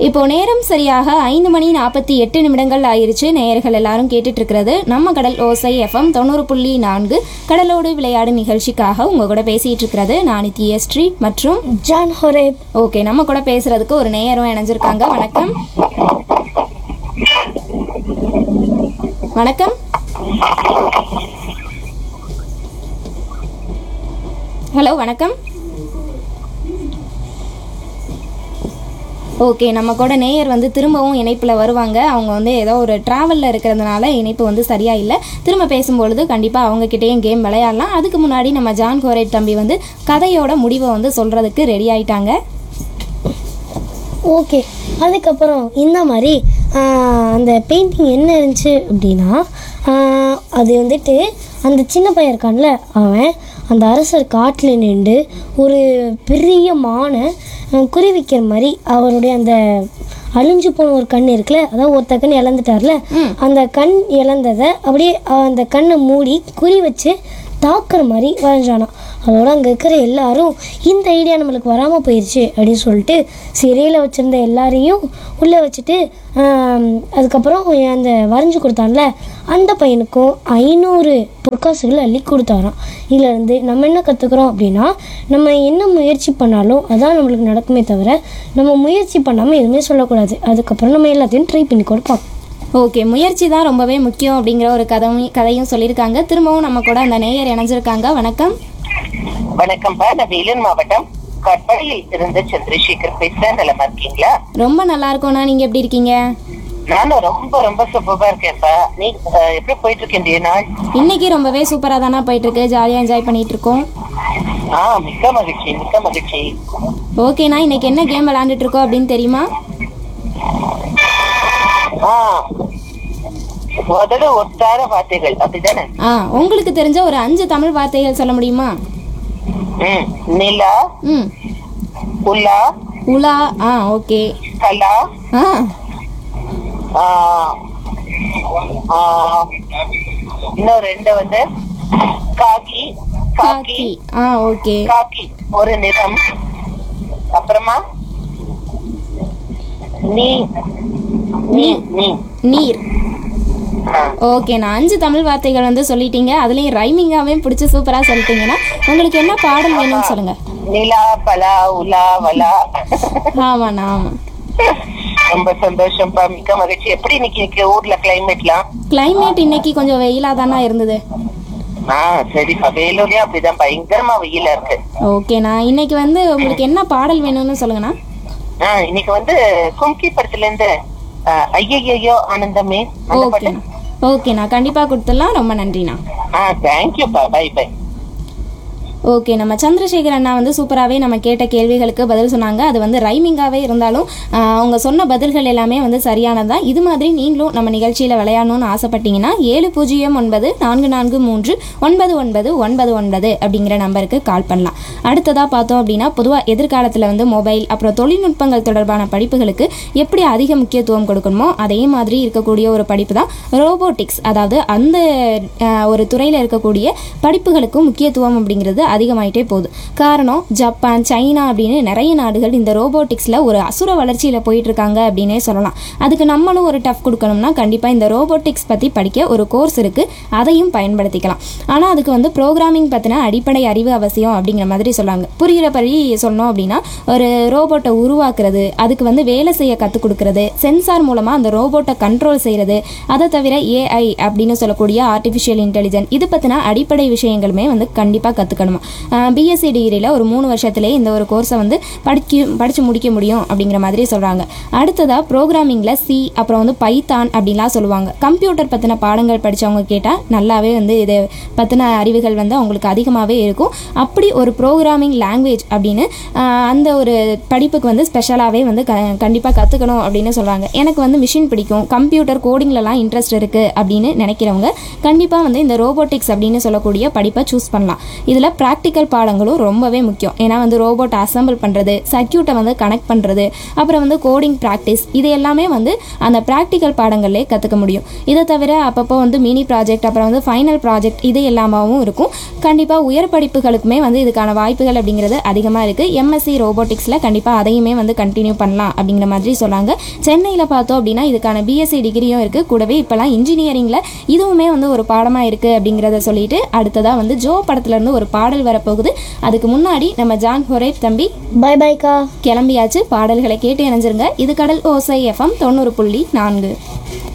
இப்போ நேரம் சரியாக ஐந்து மணி நாற்பத்தி எட்டு நிமிடங்கள் ஆயிருச்சு நேயர்கள் எல்லாரும் கேட்டுட்டு இருக்கிறது நம்ம கடல் ஓசை எஃப்எம் தொண்ணூறு புள்ளி நான்கு கடலோடு விளையாடு நிகழ்ச்சிக்காக உங்க கூட பேசிட்டு இருக்கிறது நான் ஸ்ரீ மற்றும் ஜான் ஹொரேப் ஓகே நம்ம கூட பேசுறதுக்கு ஒரு நேயரும் இணைஞ்சிருக்காங்க வணக்கம் வணக்கம் ஹலோ வணக்கம் ஓகே நம்ம கூட நேயர் வந்து திரும்பவும் இணைப்பில் வருவாங்க அவங்க வந்து ஏதோ ஒரு ட்ராவலில் இருக்கிறதுனால இணைப்பு வந்து சரியா இல்லை திரும்ப பேசும்பொழுது கண்டிப்பாக அவங்கக்கிட்டேயும் கேம் விளையாடலாம் அதுக்கு முன்னாடி நம்ம ஜான் கோரேட் தம்பி வந்து கதையோட முடிவை வந்து சொல்கிறதுக்கு ரெடி ஆயிட்டாங்க ஓகே அதுக்கப்புறம் இந்த மாதிரி ஆஹ், அந்த பெயிண்டிங் என்ன இருந்துச்சு அப்படின்னா ஆஹ், அது வந்துட்டு அந்த சின்ன பையன் இருக்கான்ல அவன் அந்த அரசர் காட்டில் நின்று ஒரு பெரிய மானை ஆஹ், குறிவிக்கிற மாதிரி அவருடைய அந்த அழிஞ்சு போன ஒரு கண் இருக்குல்ல அதாவது ஒருத்த கண் இழந்துட்டார்ல அந்த கண் இழந்ததை அப்படியே ஆஹ், அந்த கண்ணை மூடி குறி வச்சு தாக்குற மாதிரி வரைஞ்சானாம் அதோட அங்கே இருக்கிற எல்லாரும் இந்த ஐடியா நம்மளுக்கு வராமல் போயிடுச்சு அப்படின்னு சொல்லிட்டு சிறையில் வச்சுருந்த எல்லாரையும் உள்ளே வச்சுட்டு ஆம், அதுக்கப்புறம் அந்த வரைஞ்சி கொடுத்தான்ல அந்த பையனுக்கும் ஐநூறு பொற்காசுகள் அள்ளி கொடுத்தாராம் இதுலேருந்து நம்ம என்ன கற்றுக்குறோம் அப்படின்னா நம்ம என்ன முயற்சி பண்ணாலும் அதான் நம்மளுக்கு நடக்குமே தவிர நம்ம முயற்சி பண்ணாமல் எதுவுமே சொல்லக்கூடாது அதுக்கப்புறம் நம்ம எல்லாத்தையும் ட்ரை பண்ணி கொடுப்போம் ஓகே முயற்சி தான் ரொம்பவே முக்கியம் அப்படிங்கிற ஒரு கதையும் கதையும் சொல்லியிருக்காங்க திரும்பவும் நம்ம கூட அந்த நேயர் இணைஞ்சிருக்காங்க வணக்கம் வணக்கம்ப்பா நான் வேலூர் மாவட்டம் கட்பாடியில் இருந்து சந்திரசேகர் பேசுறேன் நலமா இருக்கீங்களா ரொம்ப நல்லா இருக்கோண்ணா நீங்கள் எப்படி இருக்கீங்க நானும் ரொம்ப ரொம்ப சூப்பரா இருக்கேன்ப்பா நீ அஹ், எப்படி போயிட்டு இருக்கேன் இந்த நாள் இன்னைக்கு ரொம்பவே சூப்பராக தானே போயிட்டு இருக்கு ஜாலியாக என்ஜாய் பண்ணிட்டு இருக்கோம் ஆ மிக்க மகிழ்ச்சி மிக்க மகிழ்ச்சி ஓகேண்ணா இன்னைக்கு என்ன கேம் விளையாண்டுட்டு இருக்கோம் அப்படின்னு தெரியுமா ஆ முதல்ல ஒட்டார வார்த்தைகள் அப்படிதானே ஆ உங்களுக்கு தெரிஞ்ச ஒரு அஞ்சு தமிழ் வார்த்தைகள் சொல்ல முடியுமா ம் நிலா ம் உலா உலா ஆ ஓகே கலா ஆ ஆ, ஆ, இன்னும் ரெண்டு வந்து காக்கி காக்கி காக்கி ஆ ஓகே காக்கி ஒரு நிறம் அப்புறமா நீ நீ நீ நீர் ஆ, ஓகேண்ணா அஞ்சு தமிழ் வார்த்தைகள் வந்து சொல்லிட்டீங்க அதுலேயும் ரைமிங்காகவே பிடிச்சி சூப்பராக சொல்லிட்டீங்கன்னா உங்களுக்கு என்ன பாடல் வேணும்னு சொல்லுங்க நிலா பலா உலா வலா ஆமாண்ணா ஆமாம் ரொம்ப சந்தோஷம்ப்பா மிக்க மகிழ்ச்சி எப்படி இன்னைக்கு இன்னைக்கு ஊர்ல கிளைமேட்லாம் கிளைமேட் இன்னைக்கு கொஞ்சம் வெயிலாக தானே இருந்தது ஆ சரிப்பா வேலூர்லயும் அப்படிதான் பயங்கரமா வெயிலா இருக்கு ஓகேண்ணா இன்னைக்கு வந்து உங்களுக்கு என்ன பாடல் வேணும்னு சொல்லுங்கண்ணா ஆ இன்னைக்கு வந்து கும்கி படத்துல இருந்து ஐயையோ ஆனந்தமே அந்த பாட்டு ஓகேண்ணா ஓகேண்ணா கண்டிப்பாக கொடுத்துடலாம் ரொம்ப நன்றிண்ணா ஆ தேங்க்யூப்பா பை பை ஓகே நம்ம சந்திரசேகர் அண்ணா வந்து சூப்பராகவே நம்ம கேட்ட கேள்விகளுக்கு பதில் சொன்னாங்க அது வந்து ரைமிங்காகவே இருந்தாலும் ஆஹ், அவங்க சொன்ன பதில்கள் எல்லாமே வந்து சரியானதான் இது மாதிரி நீங்களும் நம்ம நிகழ்ச்சியில் விளையாடணும்னு ஆசைப்பட்டீங்கன்னா ஏழு பூஜ்ஜியம் ஒன்பது நான்கு நான்கு மூன்று ஒன்பது ஒன்பது ஒன்பது ஒன்பது அப்படிங்கிற நம்பருக்கு கால் பண்ணலாம் அடுத்ததாக பார்த்தோம் அப்படின்னா பொதுவாக எதிர்காலத்தில் வந்து மொபைல் அப்புறம் தொழில்நுட்பங்கள் தொடர்பான படிப்புகளுக்கு எப்படி அதிக முக்கியத்துவம் கொடுக்கணுமோ அதே மாதிரி இருக்கக்கூடிய ஒரு படிப்பு தான் ரோபோட்டிக்ஸ் அதாவது அந்த ஆஹ், ஒரு துறையில் இருக்கக்கூடிய படிப்புகளுக்கும் முக்கியத்துவம் அப்படிங்கிறது அதிகமாயிட்டே போகுது காரணம் ஜப்பான் சைனா அப்படின்னு நிறைய நாடுகள் இந்த ரோபோட்டிக்ஸில் ஒரு அசுர வளர்ச்சியில் போயிட்டு இருக்காங்க அப்படின்னே சொல்லலாம் அதுக்கு நம்மளும் ஒரு டஃப் கொடுக்கணும்னா கண்டிப்பாக இந்த ரோபோட்டிக்ஸ் பற்றி படிக்க ஒரு கோர்ஸ் இருக்குது அதையும் பயன்படுத்திக்கலாம் ஆனால் அதுக்கு வந்து ப்ரோக்ராமிங் பற்றின அடிப்படை அறிவு அவசியம் அப்படிங்கிற மாதிரி சொல்லுவாங்க புரிகிறபடி சொன்னோம் அப்படின்னா ஒரு ரோபோட்டை உருவாக்குறது அதுக்கு வந்து வேலை செய்ய கற்றுக் கொடுக்கறது சென்சார் மூலமாக அந்த ரோபோட்டை கண்ட்ரோல் செய்கிறது அதை தவிர ஏஐ அப்படின்னு சொல்லக்கூடிய ஆர்டிஃபிஷியல் இன்டெலிஜென்ஸ் இது பற்றின அடிப்படை விஷயங்களுமே வந்து கண்டிப்பாக கற்றுக்கணுமா பிஎஸ்சி டிகிரியில் ஒரு மூணு வருஷத்துலேயே இந்த ஒரு கோர்ஸை வந்து படிக்க படித்து முடிக்க முடியும் அப்படிங்கிற மாதிரி சொல்கிறாங்க அடுத்ததாக ப்ரோக்ராமிங்கில் சி அப்புறம் வந்து பைத்தான் அப்படின்லாம் சொல்லுவாங்க கம்ப்யூட்டர் பற்றின பாடங்கள் படித்தவங்க கேட்டால் நல்லாவே வந்து இதை பற்றின அறிவுகள் வந்து அவங்களுக்கு அதிகமாகவே இருக்கும் அப்படி ஒரு ப்ரோக்ராமிங் லாங்குவேஜ் அப்படின்னு ஆஹ், அந்த ஒரு படிப்புக்கு வந்து ஸ்பெஷலாகவே வந்து க கண்டிப்பாக கற்றுக்கணும் அப்படின்னு சொல்கிறாங்க எனக்கு வந்து மிஷின் பிடிக்கும் கம்ப்யூட்டர் கோடிங்லலாம் இன்ட்ரெஸ்ட் இருக்குது அப்படின்னு நினைக்கிறவங்க கண்டிப்பாக வந்து இந்த ரோபோட்டிக்ஸ் அப்படின்னு சொல்லக்கூடிய படிப்பை சூஸ் பண்ணலாம் இதில் ப்ராக்டிஸ் ப்ராக்டிக்கல் பாடங்களும் ரொம்பவே முக்கியம் ஏன்னா வந்து ரோபோட் அசம்பிள் பண்ணுறது சர்க்கியூட்டை வந்து கனெக்ட் பண்ணுறது அப்புறம் வந்து கோடிங் ப்ராக்டிஸ் இது எல்லாமே வந்து அந்த ப்ராக்டிக்கல் பாடங்கள்லேயே கற்றுக்க முடியும் இதை தவிர அப்பப்போ வந்து மினி ப்ராஜெக்ட் அப்புறம் வந்து ஃபைனல் ப்ராஜெக்ட் இது எல்லாமாவும் இருக்கும் கண்டிப்பாக உயர் படிப்புகளுக்குமே வந்து இதுக்கான வாய்ப்புகள் அப்படிங்கிறது அதிகமாக இருக்குது எம்எஸ்சி ரோபோட்டிக்ஸில் கண்டிப்பாக அதையுமே வந்து கண்டினியூ பண்ணலாம் அப்படிங்கிற மாதிரி சொன்னாங்க சென்னையில் பார்த்தோம் அப்படின்னா இதுக்கான பிஎஸ்சி டிகிரியும் இருக்குது கூடவே இப்போலாம் இன்ஜினியரிங்கில் இதுவுமே வந்து ஒரு பாடமாக இருக்குது அப்படிங்கிறத சொல்லிட்டு அடுத்ததாக வந்து ஜோ படத்துலேருந்து ஒரு பாடல் வரப்போகுது அதுக்கு முன்னாடி நம்ம ஜான் ஹொரேப் தம்பி பை பைக்கா கிளம்பியாச்சு பாடல்களை கேட்டு இணைஞ்சிருங்க இது கடல் ஓசை எஃப்எம் தொண்ணூறு புள்ளி நான்கு